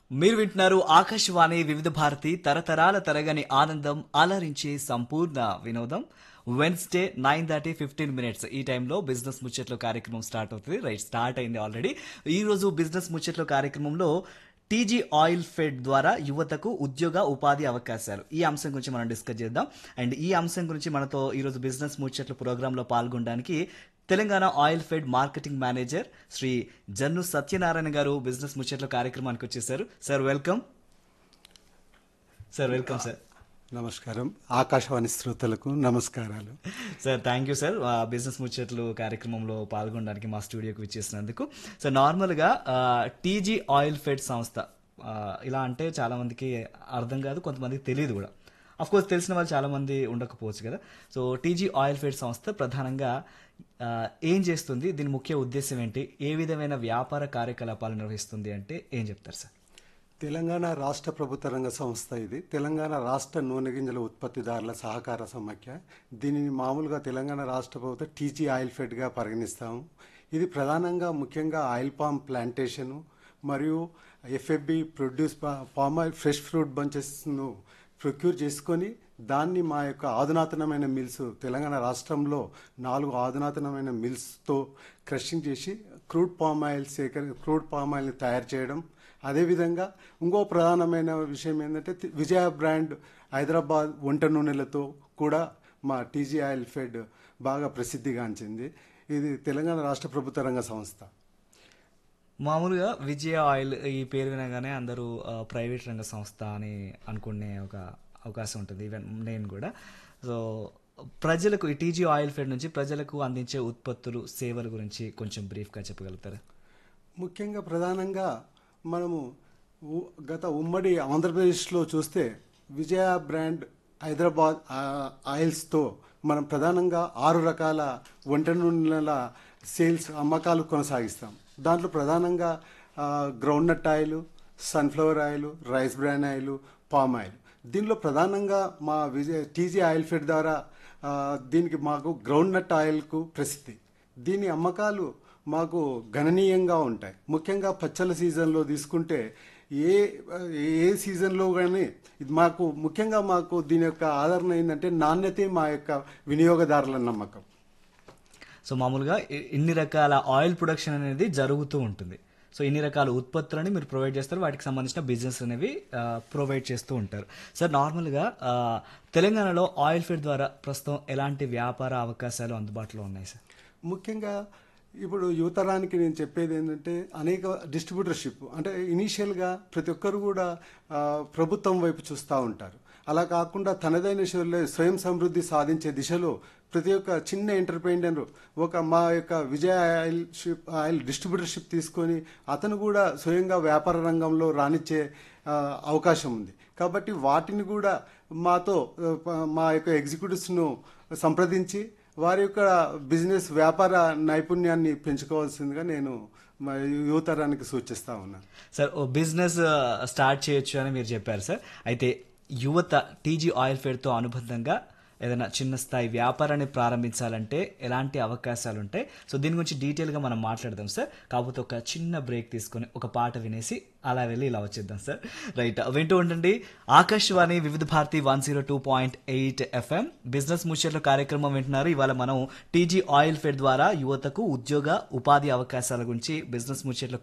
మీరు వింటున్నారు ఆకాశవాణి వివిధ భారతి తరతరాల తరగని ఆనందం అలరించే సంపూర్ణ వినోదం Wednesday nine thirty fifteen minutes ఈ టైంలో బిజినెస్ ముచ్చట్లు కార్యక్రమం స్టార్ట్ అవుతుంది రైట్ స్టార్ట్ అయింది ఆల్రెడీ ఈ రోజు బిజినెస్ ముచ్చట్లు కార్యక్రమంలో టీజీ ఆయిల్ ఫెడ్ ద్వారా యువతకు ఉద్యోగ ఉపాధి అవకాశాలు ఈ అంశం గురించి మనం డిస్కస్ చేద్దాం అండ్ ఈ అంశం గురించి మనతో ఈరోజు బిజినెస్ ముచ్చట్లు ప్రోగ్రాంలో పాల్గొనడానికి Telangana oil fed marketing manager Shri Jannu Satyanarayana గారు బిజినెస్ ముచ్చట్ల కార్యక్రమానికి వచ్చేసారు sir welcome sir welcome sir నమస్కారం ఆకాశవాణి శ్రోతలకు నమస్కారాలు సార్ థ్యాంక్ యూ సార్ ఆ, బిజినెస్ ముచ్చట్లు కార్యక్రమంలో పాల్గొనడానికి మా స్టూడియోకి విచ్చేసినందుకు సార్ నార్మల్గా ఆ, టీజీ ఆయిల్ ఫెడ్ సంస్థ ఆ, ఇలా అంటే చాలా మందికి అర్థం కాదు కొంతమందికి తెలియదు కూడా అఫ్ కోర్స్ తెలిసిన వాళ్ళు చాలా మంది ఉండకపోవచ్చు కదా సో టీజీ ఆయిల్ ఫెడ్ సంస్థ ప్రధానంగా ఆ, ఏం చేస్తుంది దీని ముఖ్య ఉద్దేశం ఏంటి ఏ విధమైన వ్యాపార కార్యకలాపాలు నిర్వహిస్తుంది అంటే ఏం చెప్తారు సార్ తెలంగాణ రాష్ట్ర ప్రభుత్వ రంగ సంస్థ ఇది తెలంగాణ రాష్ట్ర నూనె గింజల ఉత్పత్తిదారుల సహకార సమాఖ్య దీనిని మామూలుగా తెలంగాణ రాష్ట్ర ప్రభుత్వం టీజీ ఆయిల్ ఫెడ్గా పరిగణిస్తాము ఇది ప్రధానంగా ముఖ్యంగా ఆయిల్ పామ్ ప్లాంటేషను మరియు FFB produce palm oil fresh fruit బంచెస్ను ప్రొక్యూర్ చేసుకొని దాన్ని మా యొక్క ఆధునాతనమైన మిల్స్ తెలంగాణ రాష్ట్రంలో నాలుగు ఆధునాతనమైన మిల్స్తో క్రషింగ్ చేసి క్రూడ్ పామ్ ఆయిల్ సేకరి క్రూడ్ పామ్ ఆయిల్ని తయారు చేయడం అదేవిధంగా ఇంకో ప్రధానమైన విషయం ఏంటంటే తి- విజయ బ్రాండ్ హైదరాబాద్ వంట నూనెలతో కూడా మా టీజీ ఆయిల్ ఫెడ్ బాగా ప్రసిద్ధిగాంచింది ఇది తెలంగాణ రాష్ట్ర ప్రభుత్వ రంగ సంస్థ మామూలుగా విజయ ఆయిల్ ఈ పేరు వినగానే అందరూ ఆ, ప్రైవేట్ రంగ సంస్థ అని అనుకునే ఒక అవకాశం ఉంటుంది ఈవెన్ నేను కూడా సో ప్రజలకు ఈ టీజీ ఆయిల్ ఫెడ్ నుంచి ప్రజలకు అందించే ఉత్పత్తులు సేవల గురించి కొంచెం బ్రీఫ్గా చెప్పగలుగుతారా ముఖ్యంగా ప్రధానంగా మనము ఉ- గత ఉమ్మడి ఆంధ్రప్రదేశ్లో చూస్తే విజయ బ్రాండ్ హైదరాబాద్ ఆ- ఆయిల్స్తో మనం ప్రధానంగా ఆరు రకాల వంట నూనెల సేల్స్ అమ్మకాలు కొనసాగిస్తాం దాంట్లో ప్రధానంగా groundnut oil sunflower oil rice bran oil palm oil దీనిలో ప్రధానంగా మా విజయ టీజీ ఆయిల్ ఫెడ్ ద్వారా ఆ, దీనికి మాకు గ్రౌండ్ నట్ ఆయిల్కు ప్రసిద్ధి దీని అమ్మకాలు మాకు గణనీయంగా ఉంటాయి ముఖ్యంగా పచ్చల సీజన్లో తీసుకుంటే ఏ ఏ సీజన్లో కానీ ఇది మాకు ముఖ్యంగా మాకు దీని యొక్క ఆదరణ ఏంటంటే నాణ్యతే మా యొక్క వినియోగదారుల నమ్మకం సో మామూలుగా ఇ- ఇన్ని రకాల ఆయిల్ ప్రొడక్షన్ అనేది జరుగుతూ ఉంటుంది సో ఇన్ని రకాల ఉత్పత్తులని మీరు ప్రొవైడ్ చేస్తారు వాటికి సంబంధించిన బిజినెస్ అనేవి ప్రొవైడ్ చేస్తూ ఉంటారు సార్ నార్మల్గా ఆ, తెలంగాణలో ఆయిల్ ఫీడ్ ద్వారా ప్రస్తుతం ఎలాంటి వ్యాపార అవకాశాలు అందుబాటులో ఉన్నాయి సార్ ముఖ్యంగా ఇప్పుడు యువతరానికి నేను చెప్పేది ఏంటంటే అనేక డిస్ట్రిబ్యూటర్షిప్ అంటే ఇనీషియల్గా ప్రతి ఒక్కరు కూడా ఆ, ప్రభుత్వం వైపు చూస్తూ ఉంటారు అలా కాకుండా తనదైన శైలిలో స్వయం సమృద్ధి సాధించే దిశలో ప్రతి ఒక్క చిన్న ఎంటర్ప్రైనర్ ఒక మా యొక్క విజయ ఆయిల్ షిప్ ఆయిల్ డిస్ట్రిబ్యూటర్షిప్ తీసుకొని అతను కూడా స్వయంగా వ్యాపార రంగంలో రాణించే ఆ, అవకాశం ఉంది కాబట్టి వాటిని కూడా మాతో ఆ, మా యొక్క ఎగ్జిక్యూటివ్స్ను సంప్రదించి వారి యొక్క బిజినెస్ వ్యాపార నైపుణ్యాన్ని పెంచుకోవాల్సిందిగా నేను మా యువతరానికి సూచిస్తా ఉన్నాను సార్ ఓ బిజినెస్ ఆ, స్టార్ట్ చేయొచ్చు అని మీరు చెప్పారు సార్ అయితే యువత టీజీ ఆయిల్ ఫేడ్తో అనుబంధంగా ఏదైనా చిన్న స్థాయి వ్యాపారాన్ని ప్రారంభించాలంటే ఎలాంటి అవకాశాలు ఉంటాయి సో దీని గురించి డీటెయిల్గా మనం మాట్లాడదాం సార్ కాకపోతే ఒక చిన్న బ్రేక్ తీసుకొని ఒక పాట వినేసి అలా వెళ్ళి ఇలా వచ్చేద్దాం సార్ రైట్ వింటూ ఉండండి Akashvani Vividh Bharati one zero two point eight FM business ముచ్చట్ల కార్యక్రమం వింటున్నారు ఇవాళ మనం టీజీ ఆయిల్ ఫెడ్ ద్వారా యువతకు ఉద్యోగ ఉపాధి అవకాశాల గురించి బిజినెస్ ముచ్చట్ల